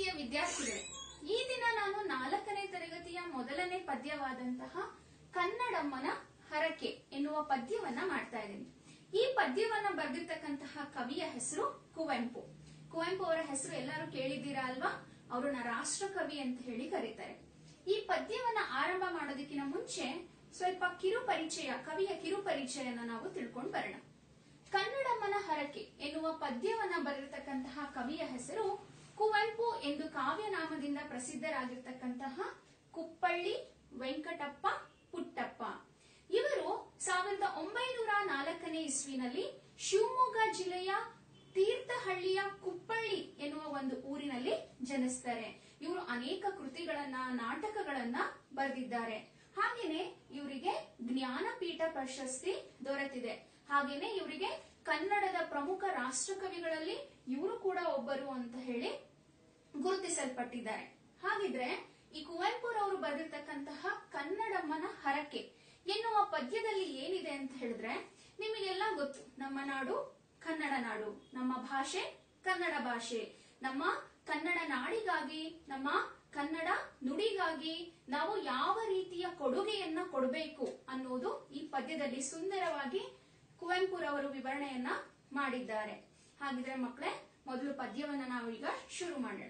ಪ್ರೀತಿಯ ವಿದ್ಯಾರ್ಥಿಗಳೇ ಈ ದಿನ ನಾನು ನಾಲ್ಕನೇ ತರಗತಿಯ ಮೊದಲನೇ ಪದ್ಯವಾದಂತಹ ಕನ್ನಡಮ್ಮನ ಹರಕೆ ಎನ್ನುವ ಪದ್ಯವನ್ನ ಮಾಡ್ತಾ ಇದ್ದೀನಿ ಈ ಪದ್ಯವನ್ನ ಬರೆದಿರ್ತಕ್ಕಂತಹ ಕವಿಯ ಹೆಸರು ಕುವೆಂಪು ಕುವೆಂಪು ಅವರ ಹೆಸರು ಎಲ್ಲರೂ ಕೇಳಿದ್ದೀರಾ ಅಲ್ವಾ ಅವರನ್ನ ರಾಷ್ಟ್ರ ಕವಿ ಅಂತ ಹೇಳಿ ಕರೀತಾರೆ ಈ ಪದ್ಯವನ್ನ ಆರಂಭ ಮಾಡೋದಕ್ಕಿಂತ ಮುಂಚೆ ಸ್ವಲ್ಪ ಕಿರು ಪರಿಚಯ ಕವಿಯ ಕಿರು ಪರಿಚಯನ ನಾವು ತಿಳ್ಕೊಂಡು ಬರೋಣ ಕನ್ನಡಮ್ಮನ ಹರಕೆ ಎನ್ನುವ ಪದ್ಯವನ್ನ ಬರೆದಿರ್ತಕ್ಕಂತಹ ಕವಿಯ ಹೆಸರು ಕುವೆಂಪು ಎಂದು ಕಾವ್ಯನಾಮದಿಂದ ಪ್ರಸಿದ್ಧರಾಗಿರ್ತಕ್ಕಂತಹ ಕುಪ್ಪಳ್ಳಿ ವೆಂಕಟಪ್ಪ ಪುಟ್ಟಪ್ಪ ಇವರು ಸಾವಿರದ ಒಂಬೈನೂರ ನಾಲ್ಕನೇ ಇಸ್ವಿನಲ್ಲಿ ಶಿವಮೊಗ್ಗ ಜಿಲ್ಲೆಯ ತೀರ್ಥಹಳ್ಳಿಯ ಕುಪ್ಪಳ್ಳಿ ಎನ್ನುವ ಒಂದು ಊರಿನಲ್ಲಿ ಜನಿಸ್ತಾರೆ ಇವರು ಅನೇಕ ಕೃತಿಗಳನ್ನ ನಾಟಕಗಳನ್ನ ಬರೆದಿದ್ದಾರೆ ಹಾಗೇನೆ ಇವರಿಗೆ ಜ್ಞಾನಪೀಠ ಪ್ರಶಸ್ತಿ ದೊರೆತಿದೆ ಹಾಗೇನೆ ಇವರಿಗೆ ಕನ್ನಡದ ಪ್ರಮುಖ ರಾಷ್ಟ್ರಕವಿಗಳಲ್ಲಿ ಇವರು ಕೂಡ ಒಬ್ಬರು ಅಂತ ಹೇಳಿ ಗುರುತಿಸಲ್ಪಟ್ಟಿದ್ದಾರೆ ಹಾಗಿದ್ರೆ ಈ ಕುವೆಂಪುರವರು ಬರೆದಿರ್ತಕ್ಕಂತಹ ಕನ್ನಡಮ್ಮನ ಹರಕೆ ಎನ್ನುವ ಪದ್ಯದಲ್ಲಿ ಏನಿದೆ ಅಂತ ಹೇಳಿದ್ರೆ ನಿಮಗೆಲ್ಲ ಗೊತ್ತು ನಮ್ಮ ನಾಡು ಕನ್ನಡ ನಾಡು ನಮ್ಮ ಭಾಷೆ ಕನ್ನಡ ಭಾಷೆ ನಮ್ಮ ಕನ್ನಡ ನಾಡಿಗಾಗಿ ನಮ್ಮ ಕನ್ನಡ ನುಡಿಗಾಗಿ ನಾವು ಯಾವ ರೀತಿಯ ಕೊಡುಗೆಯನ್ನ ಕೊಡಬೇಕು ಅನ್ನೋದು ಈ ಪದ್ಯದಲ್ಲಿ ಸುಂದರವಾಗಿ ಕುವೆಂಪುರವರು ವಿವರಣೆಯನ್ನ ಮಾಡಿದ್ದಾರೆ ಹಾಗಿದ್ರೆ ಮಕ್ಕಳೇ ಮೊದಲು ಪದ್ಯವನ್ನ ನಾವು ಈಗ ಶುರು ಮಾಡೋಣ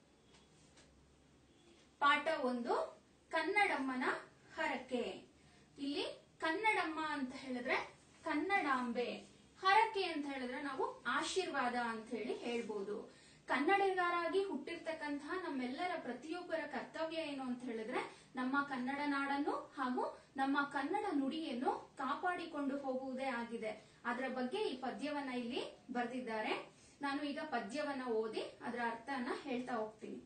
ಪಾಠ ಒಂದು ಕನ್ನಡಮ್ಮನ ಹರಕೆ ಇಲ್ಲಿ ಕನ್ನಡಮ್ಮ ಅಂತ ಹೇಳಿದ್ರೆ ಕನ್ನಡಾಂಬೆ ಹರಕೆ ಅಂತ ಹೇಳಿದ್ರೆ ನಾವು ಆಶೀರ್ವಾದ ಅಂತ ಹೇಳಿ ಹೇಳ್ಬೋದು ಕನ್ನಡಿಗರಾಗಿ ಹುಟ್ಟಿರ್ತಕ್ಕಂತಹ ನಮ್ಮೆಲ್ಲರ ಪ್ರತಿಯೊಬ್ಬರ ಕರ್ತವ್ಯ ಏನು ಅಂತ ಹೇಳಿದ್ರೆ ನಮ್ಮ ಕನ್ನಡ ನಾಡನ್ನು ಹಾಗೂ ನಮ್ಮ ಕನ್ನಡ ನುಡಿಯನ್ನು ಕಾಪಾಡಿಕೊಂಡು ಹೋಗುವುದೇ ಆಗಿದೆ ಅದರ ಬಗ್ಗೆ ಈ ಪದ್ಯವನ್ನ ಇಲ್ಲಿ ಬರೆದಿದ್ದಾರೆ ನಾನು ಈಗ ಪದ್ಯವನ್ನ ಓದಿ ಅದರ ಅರ್ಥನ ಹೇಳ್ತಾ ಹೋಗ್ತೀನಿ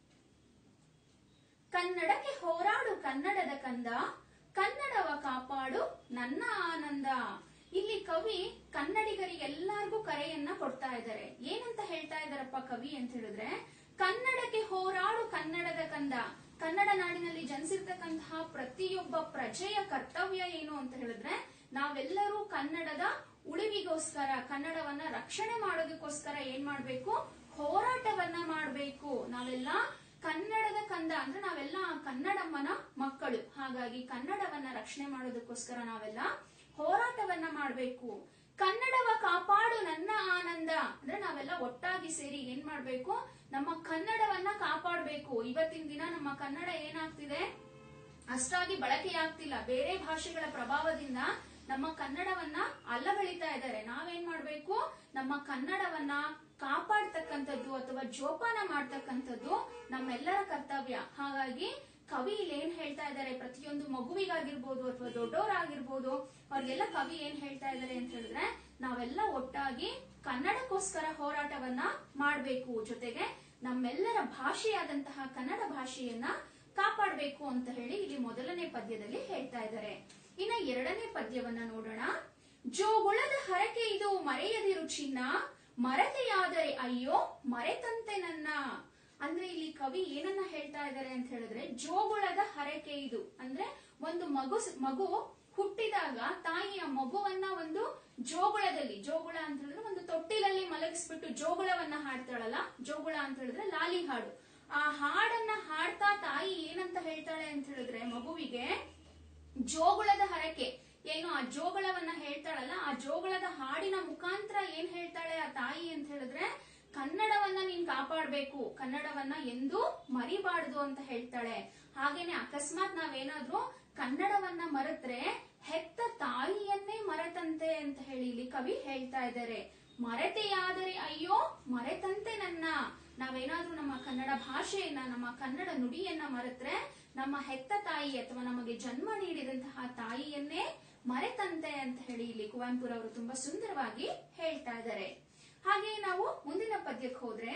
ಕನ್ನಡಕ್ಕೆ ಹೋರಾಡು ಕನ್ನಡದ ಕಂದ ಕನ್ನಡವ ಕಾಪಾಡು ನನ್ನ ಆನಂದ ಇಲ್ಲಿ ಕವಿ ಕನ್ನಡಿಗರಿಗೆಲ್ಲರಿಗೂ ಕರೆಯನ್ನ ಕೊಡ್ತಾ ಇದ್ದಾರೆ ಏನಂತ ಹೇಳ್ತಾ ಇದಾರಪ್ಪ ಕವಿ ಅಂತ ಹೇಳಿದ್ರೆ ಕನ್ನಡಕ್ಕೆ ಹೋರಾಡು ಕನ್ನಡದ ಕಂದ ಕನ್ನಡ ನಾಡಿನಲ್ಲಿ ಜನಿಸಿರ್ತಕ್ಕಂತಹ ಪ್ರತಿಯೊಬ್ಬ ಪ್ರಜೆಯ ಕರ್ತವ್ಯ ಏನು ಅಂತ ಹೇಳಿದ್ರೆ ನಾವೆಲ್ಲರೂ ಕನ್ನಡದ ಉಳಿವಿಗೋಸ್ಕರ ಕನ್ನಡವನ್ನ ರಕ್ಷಣೆ ಮಾಡೋದಕ್ಕೋಸ್ಕರ ಏನ್ ಮಾಡ್ಬೇಕು ಹೋರಾಟವನ್ನ ಮಾಡ್ಬೇಕು ನಾವೆಲ್ಲ ಕನ್ನಡದ ಕಂದ ಅಂದ್ರೆ ನಾವೆಲ್ಲ ಕನ್ನಡಮ್ಮನ ಮಕ್ಕಳು ಹಾಗಾಗಿ ಕನ್ನಡವನ್ನ ರಕ್ಷಣೆ ಮಾಡೋದಕ್ಕೋಸ್ಕರ ನಾವೆಲ್ಲ ಹೋರಾಟವನ್ನ ಮಾಡ್ಬೇಕು ಕನ್ನಡವ ಕಾಪಾಡು ನನ್ನ ಆನಂದ ಅಂದ್ರೆ ನಾವೆಲ್ಲ ಒಟ್ಟಾಗಿ ಸೇರಿ ಏನ್ ಮಾಡ್ಬೇಕು ನಮ್ಮ ಕನ್ನಡವನ್ನ ಕಾಪಾಡಬೇಕು ಇವತ್ತಿನ ದಿನ ನಮ್ಮ ಕನ್ನಡ ಏನಾಗ್ತಿದೆ ಅಷ್ಟಾಗಿ ಬಳಕೆಯಾಗ್ತಿಲ್ಲ ಬೇರೆ ಭಾಷೆಗಳ ಪ್ರಭಾವದಿಂದ ನಮ್ಮ ಕನ್ನಡವನ್ನ ಅಲ್ಲಗಳಿತಾ ಇದ್ದಾರೆ ನಾವೇನ್ ಮಾಡ್ಬೇಕು ನಮ್ಮ ಕನ್ನಡವನ್ನ ಕಾಪಾಡ್ತಕ್ಕಂಥದ್ದು ಅಥವಾ ಜೋಪಾನ ಮಾಡ್ತಕ್ಕಂಥದ್ದು ನಮ್ಮೆಲ್ಲರ ಕರ್ತವ್ಯ ಹಾಗಾಗಿ ಕವಿ ಇಲ್ಲಿ ಏನ್ ಹೇಳ್ತಾ ಇದ್ದಾರೆ ಪ್ರತಿಯೊಂದು ಮಗುವಿಗಾಗಿರ್ಬೋದು ಅಥವಾ ದೊಡ್ಡವರಾಗಿರ್ಬೋದು ಅವ್ರಿಗೆಲ್ಲ ಕವಿ ಏನ್ ಹೇಳ್ತಾ ಇದ್ದಾರೆ ಅಂತ ಹೇಳಿದ್ರೆ ನಾವೆಲ್ಲ ಒಟ್ಟಾಗಿ ಕನ್ನಡಕ್ಕೋಸ್ಕರ ಹೋರಾಟವನ್ನ ಮಾಡ್ಬೇಕು ಜೊತೆಗೆ ನಮ್ಮೆಲ್ಲರ ಭಾಷೆಯಾದಂತಹ ಕನ್ನಡ ಭಾಷೆಯನ್ನ ಕಾಪಾಡಬೇಕು ಅಂತ ಹೇಳಿ ಇಲ್ಲಿ ಮೊದಲನೇ ಪದ್ಯದಲ್ಲಿ ಹೇಳ್ತಾ ಇದ್ದಾರೆ ಇನ್ನ ಎರಡನೇ ಪದ್ಯವನ್ನ ನೋಡೋಣ ಜೋಗುಳದ ಹರಕೆ ಇದು ಮರೆಯದಿರು ಚಿನ್ನ ಮರತೆಯಾದರೆ ಅಯ್ಯೋ ಮರೆತಂತೆ ನನ್ನ ಅಂದ್ರೆ ಇಲ್ಲಿ ಕವಿ ಏನನ್ನ ಹೇಳ್ತಾ ಇದ್ದಾರೆ ಅಂತ ಹೇಳಿದ್ರೆ ಜೋಗುಳದ ಹರಕೆ ಇದು ಅಂದ್ರೆ ಒಂದು ಮಗು ಮಗು ಹುಟ್ಟಿದಾಗ ತಾಯಿಯ ಮಗುವನ್ನ ಒಂದು ಜೋಗುಳದಲ್ಲಿ ಜೋಗುಳ ಅಂತ ಹೇಳಿದ್ರೆ ಒಂದು ತೊಟ್ಟಿಲಲ್ಲಿ ಮಲಗಿಸ್ಬಿಟ್ಟು ಜೋಗುಳವನ್ನ ಹಾಡ್ತಾಳಲ್ಲ ಜೋಗುಳ ಅಂತ ಹೇಳಿದ್ರೆ ಲಾಲಿ ಹಾಡು ಆ ಹಾಡನ್ನ ಹಾಡ್ತಾ ತಾಯಿ ಏನಂತ ಹೇಳ್ತಾಳೆ ಅಂತ ಹೇಳಿದ್ರೆ ಮಗುವಿಗೆ ಜೋಗುಳದ ಹರಕೆ ಏನು ಆ ಜೋಗುಳವನ್ನ ಹೇಳ್ತಾಳಲ್ಲ ಆ ಜೋಗುಳದ ಹಾಡಿನ ಮುಖಾಂತರ ಏನ್ ಹೇಳ್ತಾಳೆ ಆ ತಾಯಿ ಅಂತ ಹೇಳಿದ್ರೆ ಕನ್ನಡವನ್ನ ನೀನ್ ಕಾಪಾಡ್ಬೇಕು ಕನ್ನಡವನ್ನ ಎಂದೂ ಮರಿಬಾರ್ದು ಅಂತ ಹೇಳ್ತಾಳೆ ಹಾಗೇನೆ ಅಕಸ್ಮಾತ್ ನಾವೇನಾದ್ರೂ ಕನ್ನಡವನ್ನ ಮರೆತ್ರೆ ಹೆತ್ತ ತಾಯಿಯನ್ನೇ ಮರೆತಂತೆ ಅಂತ ಹೇಳಿ ಇಲ್ಲಿ ಕವಿ ಹೇಳ್ತಾ ಇದ್ದಾರೆ ಮರೆತೆಯಾದರೆ ಅಯ್ಯೋ ಮರೆತಂತೆ ನನ್ನ ನಾವೇನಾದ್ರೂ ನಮ್ಮ ಕನ್ನಡ ಭಾಷೆಯನ್ನ ನಮ್ಮ ಕನ್ನಡ ನುಡಿಯನ್ನ ಮರೆತ್ರೆ ನಮ್ಮ ಹೆತ್ತ ತಾಯಿ ಅಥವಾ ನಮಗೆ ಜನ್ಮ ನೀಡಿದಂತಹ ತಾಯಿಯನ್ನೇ ಮರೆತಂತೆ ಅಂತ ಹೇಳಿ ಇಲ್ಲಿ ಕುವೆಂಪುರವರು ತುಂಬಾ ಸುಂದರವಾಗಿ ಹೇಳ್ತಾ ಇದ್ದಾರೆ ಹಾಗೆ ನಾವು ಮುಂದಿನ ಪದ್ಯಕ್ಕೆ ಹೋದ್ರೆ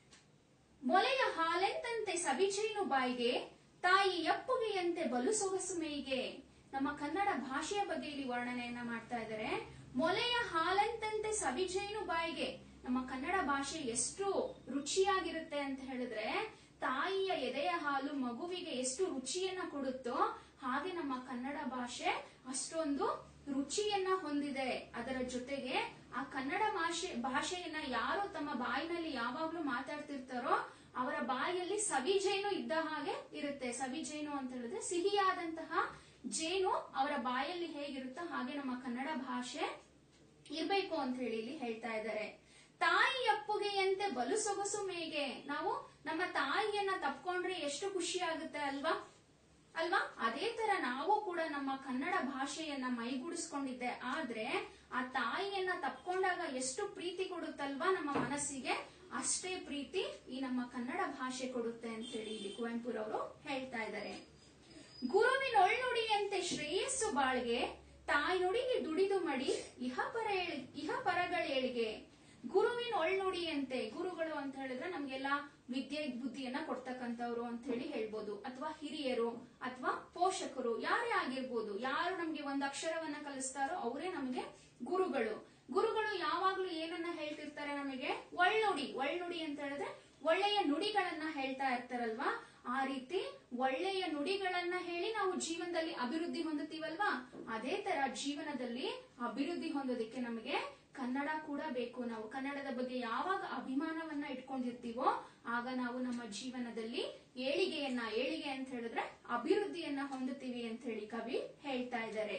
ಮೊಲೆಯ ಹಾಲೆಂತಂತೆ ಸವಿಚೇನು ಬಾಯಿಗೆ ತಾಯಿ ಎಪ್ಪುಗೆಯಂತೆ ಬಲು ಸೊಗಸು ಮೇಯಿಗೆ ನಮ್ಮ ಕನ್ನಡ ಭಾಷೆಯ ಬಗ್ಗೆ ಇಲ್ಲಿ ವರ್ಣನೆಯನ್ನ ಮಾಡ್ತಾ ಇದ್ದಾರೆ ಮೊಲೆಯ ಹಾಲೆಂತಂತೆ ಸವಿಜೇನು ಬಾಯಿಗೆ ನಮ್ಮ ಕನ್ನಡ ಭಾಷೆ ಎಷ್ಟು ರುಚಿಯಾಗಿರುತ್ತೆ ಅಂತ ಹೇಳಿದ್ರೆ ತಾಯಿಯ ಎದೆಯ ಹಾಲು ಮಗುವಿಗೆ ಎಷ್ಟು ರುಚಿಯನ್ನ ಕೊಡುತ್ತೋ ಹಾಗೆ ನಮ್ಮ ಕನ್ನಡ ಭಾಷೆ ಅಷ್ಟೊಂದು ರುಚಿಯನ್ನ ಹೊಂದಿದೆ ಅದರ ಜೊತೆಗೆ ಆ ಕನ್ನಡ ಭಾಷೆ ಭಾಷೆಯನ್ನ ಯಾರು ತಮ್ಮ ಬಾಯಿನಲ್ಲಿ ಯಾವಾಗ್ಲೂ ಮಾತಾಡ್ತಿರ್ತಾರೋ ಅವರ ಬಾಯಲ್ಲಿ ಸವಿ ಜೇನು ಇದ್ದ ಹಾಗೆ ಇರುತ್ತೆ ಸವಿ ಜೇನು ಅಂತ ಹೇಳಿದ್ರೆ ಸಿಹಿಯಾದಂತಹ ಜೇನು ಅವರ ಬಾಯಲ್ಲಿ ಹೇಗಿರುತ್ತೋ ಹಾಗೆ ನಮ್ಮ ಕನ್ನಡ ಭಾಷೆ ಇರ್ಬೇಕು ಅಂತ ಹೇಳಿ ಇಲ್ಲಿ ಹೇಳ್ತಾ ಇದ್ದಾರೆ ತಾಯಿ ಅಪ್ಪುಗೆಯಂತೆ ಬಲು ಸೊಗಸು ಮೇಗೆ ನಾವು ನಮ್ಮ ತಾಯಿಯನ್ನ ತಪ್ಕೊಂಡ್ರೆ ಎಷ್ಟು ಖುಷಿ ಆಗುತ್ತೆ ಅಲ್ವಾ ಅಲ್ವಾ ಅದೇ ತರ ನಾವು ಕೂಡ ನಮ್ಮ ಕನ್ನಡ ಭಾಷೆಯನ್ನ ಮೈಗೂಡಿಸ್ಕೊಂಡಿದ್ದೆ ಆದ್ರೆ ಆ ತಾಯಿಯನ್ನ ತಪ್ಕೊಂಡಾಗ ಎಷ್ಟು ಪ್ರೀತಿ ಕೊಡುತ್ತಲ್ವಾ ನಮ್ಮ ಮನಸ್ಸಿಗೆ ಅಷ್ಟೇ ಪ್ರೀತಿ ಈ ನಮ್ಮ ಕನ್ನಡ ಭಾಷೆ ಕೊಡುತ್ತೆ ಅಂತ ಹೇಳಿ ಇಲ್ಲಿ ಕುವೆಂಪುರವರು ಹೇಳ್ತಾ ಇದ್ದಾರೆ ಗುರುವಿನ ಒಳ್ಳುಡಿಯಂತೆ ಶ್ರೇಯಸ್ಸು ಬಾಳ್ಗೆ ತಾಯಿ ನುಡಿಗೆ ದುಡಿದು ಮಡಿ ಇಹ ಪರ ಏಳ್- ಇಹ ಪರಗಳೇಳಿಗೆ ಗುರುವಿನ ಒಳ್ನುಡಿಯಂತೆ ಗುರುಗಳು ಅಂತ ಹೇಳಿದ್ರೆ ನಮ್ಗೆಲ್ಲ ವಿದ್ಯೆ ಬುದ್ಧಿಯನ್ನ ಕೊಡ್ತಕ್ಕಂಥವ್ರು ಅಂತ ಹೇಳಿ ಹೇಳ್ಬೋದು ಅಥವಾ ಹಿರಿಯರು ಅಥವಾ ಪೋಷಕರು ಯಾರೇ ಆಗಿರ್ಬೋದು ಯಾರು ನಮ್ಗೆ ಒಂದು ಅಕ್ಷರವನ್ನ ಕಲಿಸ್ತಾರೋ ಅವರೇ ನಮಗೆ ಗುರುಗಳು ಗುರುಗಳು ಯಾವಾಗ್ಲೂ ಏನನ್ನ ಹೇಳ್ತಿರ್ತಾರೆ ನಮಗೆ ಒಳ್ನುಡಿ ಒಳ್ನುಡಿ ಅಂತ ಹೇಳಿದ್ರೆ ಒಳ್ಳೆಯ ನುಡಿಗಳನ್ನ ಹೇಳ್ತಾ ಇರ್ತಾರಲ್ವಾ ಆ ರೀತಿ ಒಳ್ಳೆಯ ನುಡಿಗಳನ್ನ ಹೇಳಿ ನಾವು ಜೀವನದಲ್ಲಿ ಅಭಿವೃದ್ಧಿ ಹೊಂದುತ್ತೀವಲ್ವಾ ಅದೇ ತರ ಜೀವನದಲ್ಲಿ ಅಭಿವೃದ್ಧಿ ಹೊಂದೋದಿಕ್ಕೆ ನಮಗೆ ಕನ್ನಡ ಕೂಡ ಬೇಕು ನಾವು ಕನ್ನಡದ ಬಗ್ಗೆ ಯಾವಾಗ ಅಭಿಮಾನವನ್ನ ಇಟ್ಕೊಂಡಿರ್ತೀವೋ ಆಗ ನಾವು ನಮ್ಮ ಜೀವನದಲ್ಲಿ ಏಳಿಗೆಯನ್ನ ಏಳಿಗೆ ಅಂತ ಹೇಳಿದ್ರೆ ಅಭಿವೃದ್ಧಿಯನ್ನ ಹೊಂದುತ್ತೀವಿ ಅಂತ ಹೇಳಿ ಕವಿ ಹೇಳ್ತಾ ಇದ್ದಾರೆ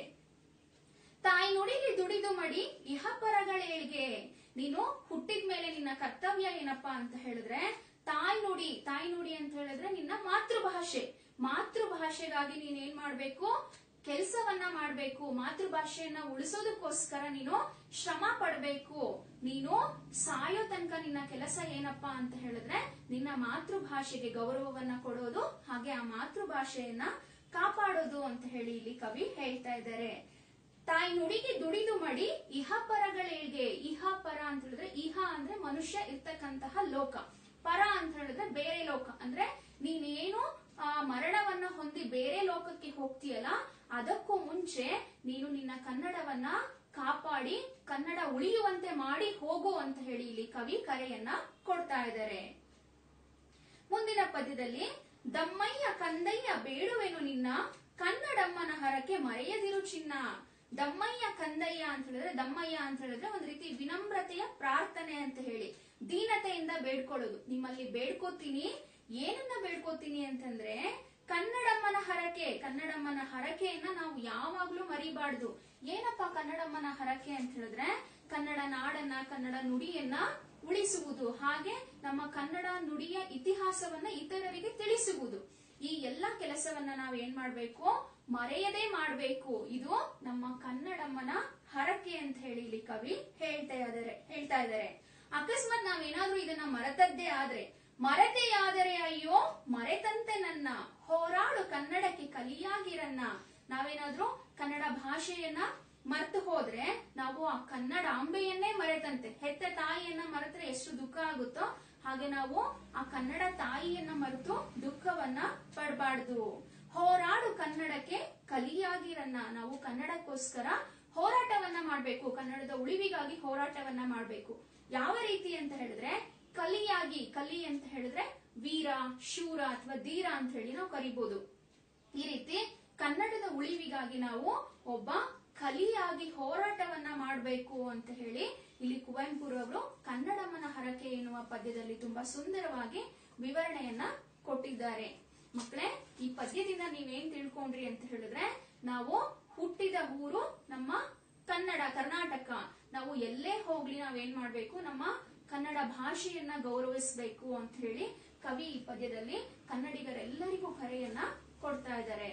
ತಾಯಿ ನುಡಿಗೆ ದುಡಿದು ಮಡಿ ಇಹ ಪರಗಳೇಳಿಗೆ ನೀನು ಹುಟ್ಟಿದ ಮೇಲೆ ನಿನ್ನ ಕರ್ತವ್ಯ ಏನಪ್ಪಾ ಅಂತ ಹೇಳಿದ್ರೆ ತಾಯಿ ನುಡಿ ತಾಯಿ ನುಡಿ ಅಂತ ಹೇಳಿದ್ರೆ ನಿನ್ನ ಮಾತೃಭಾಷೆ ಮಾತೃಭಾಷೆಗಾಗಿ ನೀನ್ ಏನ್ ಮಾಡ್ಬೇಕು ಕೆಲಸವನ್ನ ಮಾಡ್ಬೇಕು ಮಾತೃಭಾಷೆಯನ್ನ ಉಳಿಸೋದಕ್ಕೋಸ್ಕರ ನೀನು ಶ್ರಮ ಪಡ್ಬೇಕು ನೀನು ಸಾಯೋ ತನಕ ನಿನ್ನ ಕೆಲಸ ಏನಪ್ಪಾ ಅಂತ ಹೇಳಿದ್ರೆ ನಿನ್ನ ಮಾತೃಭಾಷೆಗೆ ಗೌರವವನ್ನ ಕೊಡೋದು ಹಾಗೆ ಆ ಮಾತೃಭಾಷೆಯನ್ನ ಕಾಪಾಡೋದು ಅಂತ ಹೇಳಿ ಇಲ್ಲಿ ಕವಿ ಹೇಳ್ತಾ ಇದ್ದಾರೆ ತಾಯಿ ನುಡಿಗೆ ದುಡಿದು ಮಾಡಿ ಇಹ ಪರಗಳೇಳ್ಗೆ ಇಹ ಪರ ಅಂತ ಹೇಳಿದ್ರೆ ಇಹ ಅಂದ್ರೆ ಮನುಷ್ಯ ಇರ್ತಕ್ಕಂತಹ ಲೋಕ ಪರ ಅಂತ ಹೇಳಿದ್ರೆ ಬೇರೆ ಲೋಕ ಅಂದ್ರೆ ನೀನೇನು ಆ ಮರಣವನ್ನ ಹೊಂದಿ ಬೇರೆ ಲೋಕಕ್ಕೆ ಹೋಗ್ತೀಯಲ್ಲ ಅದಕ್ಕೂ ಮುಂಚೆ ನೀನು ನಿನ್ನ ಕನ್ನಡವನ್ನ ಕಾಪಾಡಿ ಕನ್ನಡ ಉಳಿಯುವಂತೆ ಮಾಡಿ ಹೋಗು ಅಂತ ಹೇಳಿ ಇಲ್ಲಿ ಕವಿ ಕರೆಯನ್ನ ಕೊಡ್ತಾ ಇದ್ದಾರೆ ಮುಂದಿನ ಪದ್ಯದಲ್ಲಿ ದಮ್ಮಯ್ಯ ಕಂದಯ್ಯ ಬೇಡುವೆನು ನಿನ್ನ ಕನ್ನಡಮ್ಮನ ಹರಕೆ ಮರೆಯದಿರು ಚಿನ್ನ ದಮ್ಮಯ್ಯ ಕಂದಯ್ಯ ಅಂತ ಹೇಳಿದ್ರೆ ದಮ್ಮಯ್ಯ ಅಂತ ಹೇಳಿದ್ರೆ ಒಂದು ರೀತಿ ವಿನಮ್ರತೆಯ ಪ್ರಾರ್ಥನೆ ಅಂತ ಹೇಳಿ ದೀನತೆಯಿಂದ ಬೇಡ್ಕೊಳ್ಳೋದು ನಿಮ್ಮಲ್ಲಿ ಬೇಡ್ಕೋತೀನಿ ಏನನ್ನ ಬೇಡ್ಕೋತೀನಿ ಅಂತಂದ್ರೆ ಕನ್ನಡಮ್ಮನ ಹರಕೆ ಕನ್ನಡಮ್ಮನ ಹರಕೆಯನ್ನ ನಾವು ಯಾವಾಗ್ಲೂ ಮರಿಬಾರ್ದು ಏನಪ್ಪಾ ಕನ್ನಡಮ್ಮನ ಹರಕೆ ಅಂತ ಹೇಳಿದ್ರೆ ಕನ್ನಡ ನಾಡನ್ನ ಕನ್ನಡ ನುಡಿಯನ್ನ ಉಳಿಸುವುದು ಹಾಗೆ ನಮ್ಮ ಕನ್ನಡ ನುಡಿಯ ಇತಿಹಾಸವನ್ನ ಇತರರಿಗೆ ತಿಳಿಸುವುದು ಈ ಎಲ್ಲಾ ಕೆಲಸವನ್ನ ನಾವ್ ಏನ್ ಮಾಡ್ಬೇಕು ಮರೆಯದೇ ಮಾಡ್ಬೇಕು ಇದು ನಮ್ಮ ಕನ್ನಡಮ್ಮನ ಹರಕೆ ಅಂತ ಹೇಳಿ ಇಲ್ಲಿ ಕವಿ ಹೇಳ್ತಾ ಇದ್ದಾರೆ ಹೇಳ್ತಾ ಇದ್ದಾರೆ ಅಕಸ್ಮಾತ್ ನಾವೇನಾದ್ರೂ ಇದನ್ನ ಮರೆತದ್ದೇ ಆದ್ರೆ ಮರೆತೆಯಾದರೆ ಅಯ್ಯೋ ಮರೆತಂತೆ ನನ್ನ ಹೋರಾಡು ಕನ್ನಡಕ್ಕೆ ಕಲಿಯಾಗಿರನ್ನ ನಾವೇನಾದ್ರೂ ಕನ್ನಡ ಭಾಷೆಯನ್ನ ಮರೆತು ಹೋದ್ರೆ ನಾವು ಆ ಕನ್ನಡ ಅಂಬೆಯನ್ನೇ ಮರೆತಂತೆ ಹೆತ್ತ ತಾಯಿಯನ್ನ ಮರೆತ್ರೆ ಎಷ್ಟು ದುಃಖ ಆಗುತ್ತೋ ಹಾಗೆ ನಾವು ಆ ಕನ್ನಡ ತಾಯಿಯನ್ನ ಮರೆತು ದುಃಖವನ್ನ ಪಡಬಾರ್ದು ಹೋರಾಡು ಕನ್ನಡಕ್ಕೆ ಕಲಿಯಾಗಿರನ್ನ ನಾವು ಕನ್ನಡಕ್ಕೋಸ್ಕರ ಹೋರಾಟವನ್ನ ಮಾಡ್ಬೇಕು ಕನ್ನಡದ ಉಳಿವಿಗಾಗಿ ಹೋರಾಟವನ್ನ ಮಾಡ್ಬೇಕು ಯಾವ ರೀತಿ ಅಂತ ಹೇಳಿದ್ರೆ ಕಲಿಯಾಗಿ ಕಲಿ ಅಂತ ಹೇಳಿದ್ರೆ ವೀರ ಶೂರ ಅಥವಾ ಧೀರ ಅಂತ ಹೇಳಿ ನಾವು ಕರಿಬಹುದು ಈ ರೀತಿ ಕನ್ನಡದ ಉಳಿವಿಗಾಗಿ ನಾವು ಒಬ್ಬ ಕಲಿಯಾಗಿ ಹೋರಾಟವನ್ನ ಮಾಡಬೇಕು ಅಂತ ಹೇಳಿ ಇಲ್ಲಿ ಕುವೆಂಪುರವರು ಕನ್ನಡಮ್ಮನ ಹರಕೆ ಎನ್ನುವ ಪದ್ಯದಲ್ಲಿ ತುಂಬಾ ಸುಂದರವಾಗಿ ವಿವರಣೆಯನ್ನ ಕೊಟ್ಟಿದ್ದಾರೆ ಮಕ್ಕಳೇ ಈ ಪದ್ಯದಿಂದ ನೀವೇನ್ ತಿಳ್ಕೊಂಡ್ರಿ ಅಂತ ಹೇಳಿದ್ರೆ ನಾವು ಹುಟ್ಟಿದ ಊರು ನಮ್ಮ ಕನ್ನಡ ಕರ್ನಾಟಕ ನಾವು ಎಲ್ಲೇ ಹೋಗ್ಲಿ ನಾವೇನ್ ಮಾಡ್ಬೇಕು ನಮ್ಮ ಕನ್ನಡ ಭಾಷೆಯನ್ನ ಗೌರವಿಸಬೇಕು ಅಂತ ಹೇಳಿ ಕವಿ ಈ ಪದ್ಯದಲ್ಲಿ ಕನ್ನಡಿಗರೆಲ್ಲರಿಗೂ ಕರೆಯನ್ನ ಕೊಡ್ತಾ ಇದ್ದಾರೆ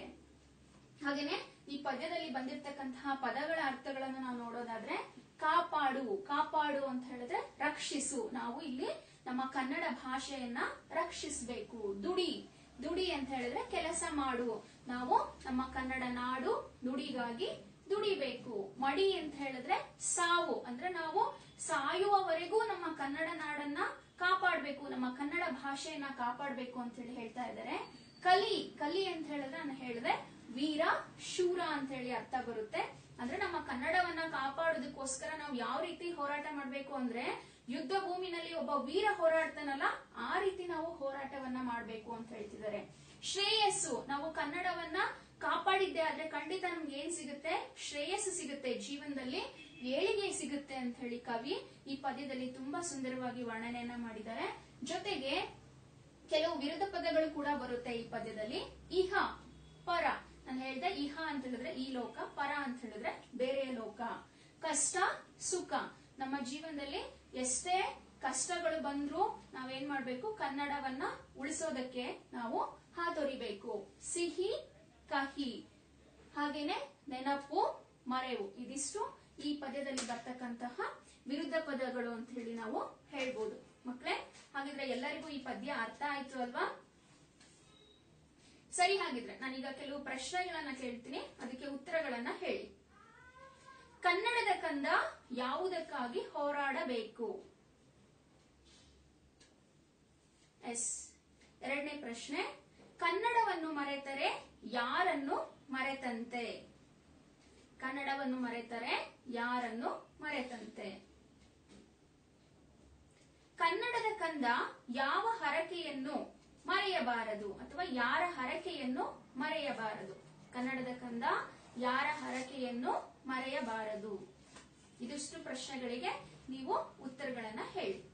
ಹಾಗೇನೆ ಈ ಪದ್ಯದಲ್ಲಿ ಬಂದಿರತಕ್ಕಂತಹ ಪದಗಳ ಅರ್ಥಗಳನ್ನು ನಾವು ನೋಡೋದಾದ್ರೆ ಕಾಪಾಡು ಕಾಪಾಡು ಅಂತ ಹೇಳಿದ್ರೆ ರಕ್ಷಿಸು ನಾವು ಇಲ್ಲಿ ನಮ್ಮ ಕನ್ನಡ ಭಾಷೆಯನ್ನ ರಕ್ಷಿಸಬೇಕು ದುಡಿ ದುಡಿ ಅಂತ ಹೇಳಿದ್ರೆ ಕೆಲಸ ಮಾಡು ನಾವು ನಮ್ಮ ಕನ್ನಡ ನಾಡು ನುಡಿಗಾಗಿ ದುಡಿಬೇಕು ಮಡಿ ಅಂತ ಹೇಳಿದ್ರೆ ಸಾವು ಅಂದ್ರೆ ನಾವು ಸಾಯುವವರೆಗೂ ನಮ್ಮ ಕನ್ನಡ ನಾಡನ್ನ ಕಾಪಾಡಬೇಕು ನಮ್ಮ ಕನ್ನಡ ಭಾಷೆಯನ್ನ ಕಾಪಾಡಬೇಕು ಅಂತ ಹೇಳಿ ಹೇಳ್ತಾ ಇದ್ದಾರೆ ಕಲಿ ಕಲಿ ಅಂತ ಹೇಳಿದ್ರೆ ನಾನು ಹೇಳಿದೆ ವೀರ ಶೂರ ಅಂತ ಹೇಳಿ ಅರ್ಥ ಬರುತ್ತೆ ಅಂದ್ರೆ ನಮ್ಮ ಕನ್ನಡವನ್ನ ಕಾಪಾಡೋದಕ್ಕೋಸ್ಕರ ನಾವು ಯಾವ ರೀತಿ ಹೋರಾಟ ಮಾಡ್ಬೇಕು ಅಂದ್ರೆ ಯುದ್ಧ ಭೂಮಿನಲ್ಲಿ ಒಬ್ಬ ವೀರ ಹೋರಾಡ್ತಾನಲ್ಲ ಆ ರೀತಿ ನಾವು ಹೋರಾಟವನ್ನ ಮಾಡ್ಬೇಕು ಅಂತ ಹೇಳ್ತಿದ್ದಾರೆ ಶ್ರೇಯಸ್ಸು ನಾವು ಕನ್ನಡವನ್ನ ಕಾಪಾಡಿದ್ದೆ ಆದ್ರೆ ಖಂಡಿತ ನಮ್ಗೆ ಏನ್ ಸಿಗುತ್ತೆ ಶ್ರೇಯಸ್ಸು ಸಿಗುತ್ತೆ ಜೀವನದಲ್ಲಿ ಏಳಿಗೆ ಸಿಗುತ್ತೆ ಅಂತ ಹೇಳಿ ಕವಿ ಈ ಪದ್ಯದಲ್ಲಿ ತುಂಬಾ ಸುಂದರವಾಗಿ ವರ್ಣನೆಯನ್ನ ಮಾಡಿದ್ದಾರೆ ಜೊತೆಗೆ ಕೆಲವು ವಿರುದ್ಧ ಪದಗಳು ಕೂಡ ಬರುತ್ತೆ ಈ ಪದ್ಯದಲ್ಲಿ ಇಹ ಪರ ನಾನು ಹೇಳ್ದೆ ಇಹ ಅಂತ ಹೇಳಿದ್ರೆ ಈ ಲೋಕ ಪರ ಅಂತ ಹೇಳಿದ್ರೆ ಬೇರೆ ಲೋಕ ಕಷ್ಟ ಸುಖ ನಮ್ಮ ಜೀವನದಲ್ಲಿ ಎಷ್ಟೇ ಕಷ್ಟಗಳು ಬಂದ್ರೂ ನಾವೇನ್ ಮಾಡ್ಬೇಕು ಕನ್ನಡವನ್ನ ಉಳಿಸೋದಕ್ಕೆ ನಾವು ಹಾತೊರಿಬೇಕು ಸಿಹಿ ಕಹಿ ಹಾಗೇನೆ ನೆನಪು ಮರೆವು ಇದಿಷ್ಟು ಈ ಪದ್ಯದಲ್ಲಿ ಬರ್ತಕ್ಕಂತಹ ವಿರುದ್ಧ ಪದಗಳು ಅಂತ ಹೇಳಿ ನಾವು ಹೇಳ್ಬೋದು ಮಕ್ಕಳೇ ಹಾಗಿದ್ರೆ ಎಲ್ಲರಿಗೂ ಈ ಪದ್ಯ ಅರ್ಥ ಆಯ್ತು ಅಲ್ವಾ ಸರಿ ಹಾಗಿದ್ರೆ ನಾನೀಗ ಕೆಲವು ಪ್ರಶ್ನೆಗಳನ್ನ ಕೇಳ್ತೀನಿ ಅದಕ್ಕೆ ಉತ್ತರಗಳನ್ನ ಹೇಳಿ ಕನ್ನಡದ ಕಂದ ಯಾವುದಕ್ಕಾಗಿ ಹೋರಾಡಬೇಕು ಎಸ್ ಎರಡನೇ ಪ್ರಶ್ನೆ ಕನ್ನಡವನ್ನು ಮರೆತರೆ ಯಾರನ್ನು ಮರೆತಂತೆ ಕನ್ನಡವನ್ನು ಮರೆತರೆ ಯಾರನ್ನು ಮರೆತಂತೆ ಕನ್ನಡದ ಕಂದ ಯಾವ ಹರಕೆಯನ್ನು ಮರೆಯಬಾರದು ಅಥವಾ ಯಾರ ಹರಕೆಯನ್ನು ಮರೆಯಬಾರದು ಕನ್ನಡದ ಕಂದ ಯಾರ ಹರಕೆಯನ್ನು ಮರೆಯಬಾರದು ಇದಿಷ್ಟು ಪ್ರಶ್ನೆಗಳಿಗೆ ನೀವು ಉತ್ತರಗಳನ್ನ ಹೇಳಿ